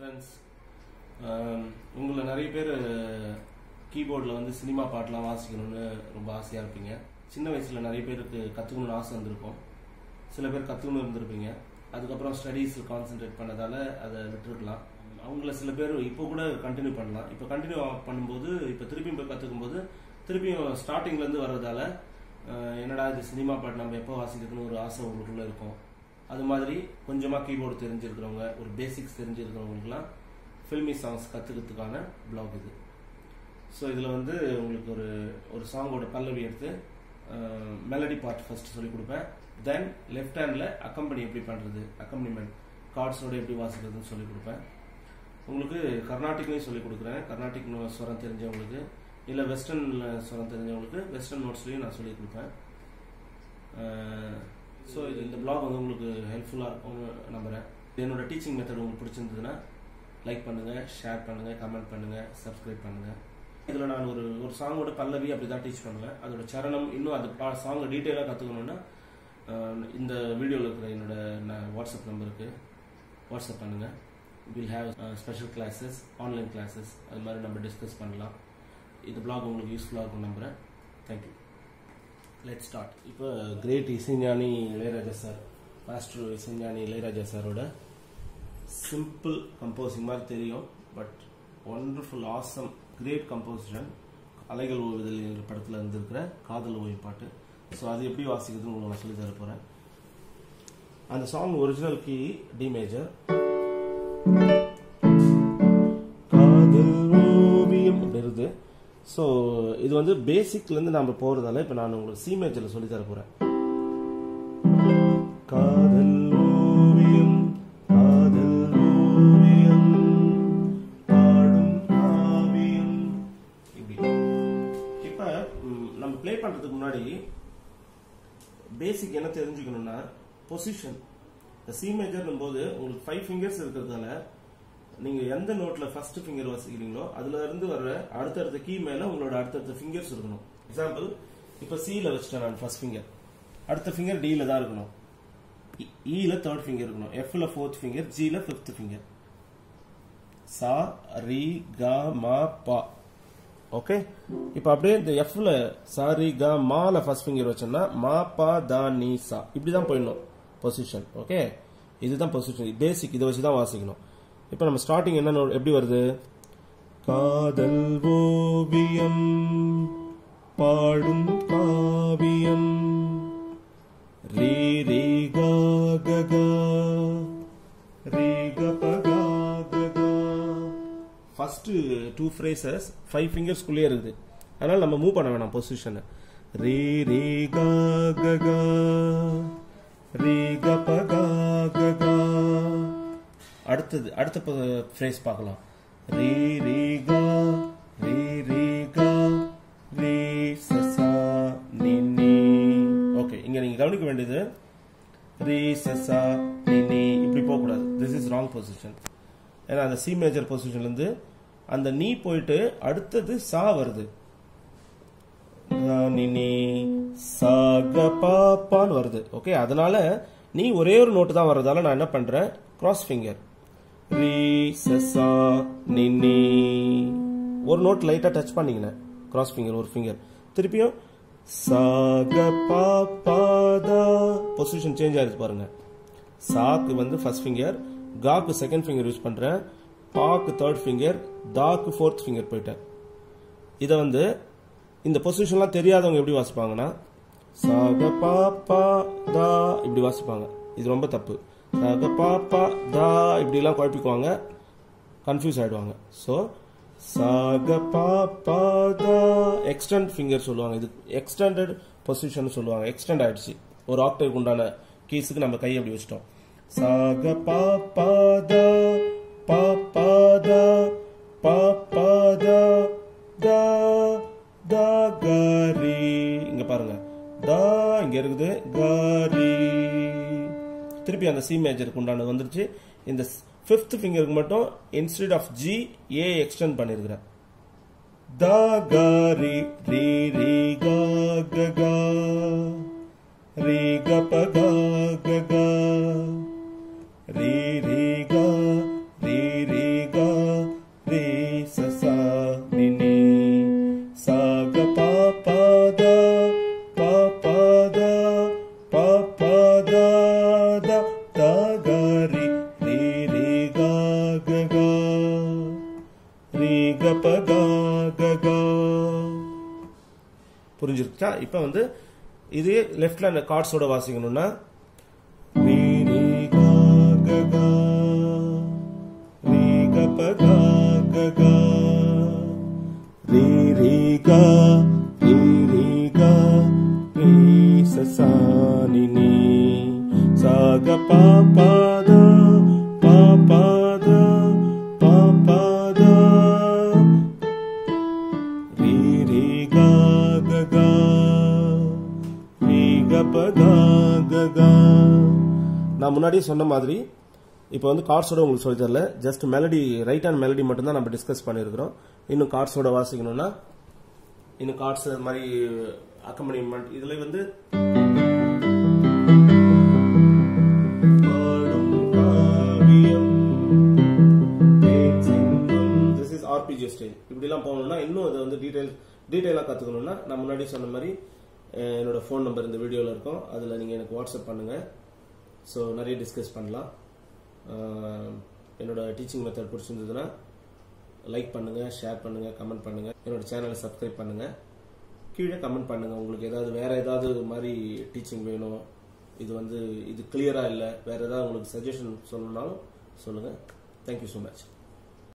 friends உங்களை நிறைய பேர் கீபோர்டில் வந்து சினிமா பாட்டெலாம் வாசிக்கணும்னு ரொம்ப ஆசையாக இருப்பீங்க சின்ன வயசில் நிறைய பேருக்கு கற்றுக்கணும்னு ஆசை இருந்திருக்கும் சில பேர் கற்றுக்கணும் இருந்திருப்பீங்க அதுக்கப்புறம் ஸ்டடீஸில் கான்சென்ட்ரேட் பண்ணதால அதை விட்டுருக்கலாம் அவங்கள சில பேர் இப்போ கூட கண்டினியூ பண்ணலாம் இப்போ கண்டினியூ பண்ணும்போது இப்போ திருப்பியும் போய் கற்றுக்கும் போது திருப்பியும் ஸ்டார்டிங்லேருந்து வர்றதால அஹ், என்னடா இது சினிமா பாட்டு நம்ம எப்போ வாசிக்கிறதுன்னு ஒரு ஆசை உங்களுக்குள்ள இருக்கும் அது மாதிரி கொஞ்சமாக கீபோர்டு தெரிஞ்சிருக்கிறவங்க ஒரு பேசிக்ஸ் தெரிஞ்சிருக்கிறவங்களுக்குலாம் ஃபில்மி சாங்ஸ் கற்றுக்கிறதுக்கான பிளாக் இது ஸோ இதில் வந்து உங்களுக்கு ஒரு ஒரு சாங்கோட பல்லவி எடுத்து மெலடி பார்ட் ஃபர்ஸ்ட் சொல்லி கொடுப்பேன் தென் லெஃப்ட் ஹேண்டில் அக்கம்பனி எப்படி பண்ணுறது அக்கம்பனிமெண்ட் கார்ட்ஸோட எப்படி வாசிக்கிறதுன்னு சொல்லி கொடுப்பேன் உங்களுக்கு கர்நாடிக்லையும் சொல்லி கொடுக்குறேன் கர்நாடிக் நோ- ஸ்வரம் தெரிஞ்சவங்களுக்கு இல்லை வெஸ்டர்ன் ஸ்வரம் தெரிஞ்சவங்களுக்கு வெஸ்டர்ன் நோட்ஸ்லையும் நான் சொல்லி கொடுப்பேன் ஸோ இது இந்த பிளாக் வந்து உங்களுக்கு ஹெல்ப்ஃபுல்லாக இருக்கும்னு நம்புகிறேன் என்னோட டீச்சிங் மெத்தட் உங்களுக்கு பிடிச்சிருந்ததுன்னா லைக் பண்ணுங்கள் ஷேர் பண்ணுங்கள் கமெண்ட் பண்ணுங்கள் சப்ஸ்கிரைப் பண்ணுங்கள் இதில் நான் ஒரு ஒரு சாங்கோட பல்லவி அப்படி தான் டீச் பண்ணுவேன் அதோட சரணம் இன்னும் அது பா சாங்கை டீட்டெயிலாக கற்றுக்கணுன்னா இந்த வீடியோவில் இருக்கிற என்னோட நான் வாட்ஸ்அப் நம்பருக்கு வாட்ஸ்அப் பண்ணுங்கள் will have special classes online classes அது மாதிரி நம்ம டிஸ்கஸ் பண்ணலாம் இந்த பிளாக் உங்களுக்கு யூஸ்ஃபுல்லாக இருக்கும் நம்புகிறேன் தேங்க்யூ லெட் ஸ்டார்ட் இப்போ கிரேட் இசைஞானி இளையராஜா சார் மாஸ்டர் இசைஞானி இளையராஜா சாரோட சிம்பிள் கம்போசிங் மாதிரி தெரியும் but wonderful awesome great composition அலைகள் ஓவிதல் என்ற படத்தில் இருந்திருக்கிற காதல் ஓவியம் பாட்டு ஸோ அது எப்படி வாசிக்கிறதுன்னு உங்களுக்கு நான் சொல்லி தர போகிறேன் அந்த song original key D major Kadhal Oviyam அப்படி இருக்குது ஸோ இது வந்து பேசிக்லேருந்து நம்ம போகிறதால இப்போ நான் உங்களுக்கு சி மேஜரில் சொல்லி தர போகிறேன் காதல் ஓவியம் காதல் ஓவியம் பாடும் காவியம் இப்படி இப்போ நம்ம ப்ளே பண்ணுறதுக்கு முன்னாடி பேசிக் என்ன தெரிஞ்சுக்கணும்னா பொசிஷன் இந்த சி மேஜர்னும் போது உங்களுக்கு ஃபைவ் ஃபிங்கர்ஸ் இருக்கிறதால நீங்க எந்த நோட்ல ஃபர்ஸ்ட் ஃபிங்கர் வாசிக்கிறீங்களோ அதுல இருந்து வர்ற அடுத்தடுத்த கீ மேல உங்களோட அடுத்தடுத்த ஃபிங்கர்ஸ் இருக்கணும் எக்ஸாம்பிள் இப்போ சில வச்சுட்டேன் நான் ஃபர்ஸ்ட் ஃபிங்கர் அடுத்த ஃபிங்கர் டில தான் இருக்கணும் இல தேர்ட் ஃபிங்கர் இருக்கணும் எஃப்ல ஃபோர்த் ஃபிங்கர் ஜில ஃபிஃப்த் ஃபிங்கர் சா ரி க மா பா ஓகே இப்போ அப்படியே இந்த எஃப்ல சா ரி க மால ஃபர்ஸ்ட் ஃபிங்கர் வச்சோம்னா மா பா தா நீ சா இப்படி தான் போயிடணும் பொசிஷன் ஓகே இதுதான் பொசிஷன் பேசிக் இதை வச்சு தான் வாசிக்கணும் இப்போ நம்ம ஸ்டார்டிங் என்ன note- எப்படி வருது காதல் ஓவியம் பாடும் காவியம் ரீ ரீ கா க கா ரீ க ப கா க கா ஃபர்ஸ்ட் டூ ஃப்ரேசஸ் ஃபைவ் ஃபிங்கர்ஸ்குள்ளேயே இருக்குது அதனால நம்ம மூவ் பண்ண வேணாம் பொசிஷனை ரீ ரீ கா க கா ரீ க ப கா க கா அடுத்தது அடுத்த ஃப்ரேஸ் பார்க்கலாம் ரீ ரீ கா ரீ ரீ கா ரீ சசா நி நீ ஓகே இங்க நீங்க கவனிக்க வேண்டியது ரீ சசா நி நீ இப்படி போக கூடாது திஸ் இஸ் ராங் பொசிஷன் ஏன்னா அந்த சி மேஜர் பொசிஷன்ல இருந்து அந்த நீ போயிட்டு அடுத்தது சா வருது ரா, நி நீ சா க பா பான்னு வருது ஓகே அதனால நீ ஒரே ஒரு நோட்டு தான் வர்றதால நான் என்ன பண்றேன் கிராஸ் ஃபிங்கர் ரீ சசா நி நீ ஒரு நோட் லைட்டா டச் பண்ணீங்கன்னா கிராஸ் ஃபிங்கர் ஒரு ஃபிங்கர் திருப்பியும் சா க பா பா தா பொசிஷன் சேஞ்ச் ஆயிருக்கு பாருங்க சாக்கு வந்து ஃபர்ஸ்ட் ஃபிங்கர் காக்கு செகண்ட் ஃபிங்கர் யூஸ் பண்றேன் பாக்கு தேர்ட் ஃபிங்கர் தாக்கு ஃபோர்த் ஃபிங்கர் போயிட்டேன் இதை வந்து இந்த பொசிஷன்லாம் தெரியாதவங்க எப்படி வாசிப்பாங்கன்னா சாக பா பா தா இப்படி வாசிப்பாங்க இது ரொம்ப தப்பு சாக பா பா தா இப்படிலாம் குழப்பிக்குவாங்க கன்ஃபியூஸ் ஆயிடுவாங்க ஸோ சாக பா பா தா எக்ஸ்டெண்ட் ஃபிங்கர் சொல்லுவாங்க இது எக்ஸ்டெண்டட் பொசிஷன் சொல்லுவாங்க எக்ஸ்டெண்ட் ஆயிடுச்சு ஒரு ஆக்டேவுக்கு உண்டான கீஸுக்கு நம்ம கை அப்படி வச்சிட்டோம் சாக பா பா தா பா பா தா பா பா தா தா தா காரி இங்க பாருங்க தா இங்க இருக்குது காரி திருப்பி அந்த சி மேஜருக்கு உண்டானது வந்துருச்சு இந்த ஃபிஃப்த் ஃபிங்கருக்கு மட்டும் instead of G A extend பண்ணிருக்கிறேன் தா கா ரி ரி ரி கா க கா ரி க ப கா க கா ரி ரி கா ரி ரி க க ரீ க ப க க க புரிஞ்சிருச்சா இப்போ வந்து இதே லெஃப்ட்ல அந்த கார்ட்ஸோட வாசிக்கணும்னா ரீ ரீ க க க ரீ க ப க க க ரீ ரீ க ரீ ரீ க ரீ ச சா நி நீ சா க ப ப த ப ப த ப ப த ரீ ரீ க க க ரீ க ப க க க நான் முன்னாடியே சொன்ன மாதிரி இப்போ வந்து கார்ட்ஸோட உங்களுக்கு சொல்லி தரல just melody right and melody மட்டும் தான் நம்ம டிஸ்கஸ் பண்ணியிருக்கிறோம் இன்னும் கார்ட்ஸோட வாசிக்கணும்னா இன்னும் கார்ட்ஸ் அது மாதிரி அக்கம்பனிமெண்ட் இதுல வந்து பாடும் காவியம் திஸ் இஸ் ஆர்பிஜி ஸ்டைல் இப்படிலாம் போகணும்னா இன்னும் அதை வந்து டீடைல் டீடைலாக கற்றுக்கணும்னா நான் முன்னாடி சொன்ன மாதிரி அஹ், என்னோட ஃபோன் நம்பர் இந்த வீடியோவில் இருக்கும் அதில் நீங்கள் எனக்கு வாட்ஸ்அப் பண்ணுங்கள் ஸோ நிறைய டிஸ்கஸ் பண்ணலாம் அஹ், என்னோட டீச்சிங் மெத்தட் பிடிச்சிருந்ததுன்னா லைக் பண்ணுங்கள் ஷேர் பண்ணுங்கள் கமெண்ட் பண்ணுங்கள் என்னோட சேனலை சப்ஸ்கிரைப் பண்ணுங்கள் கீழே கமெண்ட் பண்ணுங்கள் உங்களுக்கு ஏதாவது வேறு ஏதாவது இது மாதிரி டீச்சிங் வேணும் இது வந்து இது கிளியராக இல்லை வேறு ஏதாவது உங்களுக்கு சஜஷன் சொல்லணும்னாலும் சொல்லுங்கள் தேங்க்யூ ஸோ மச்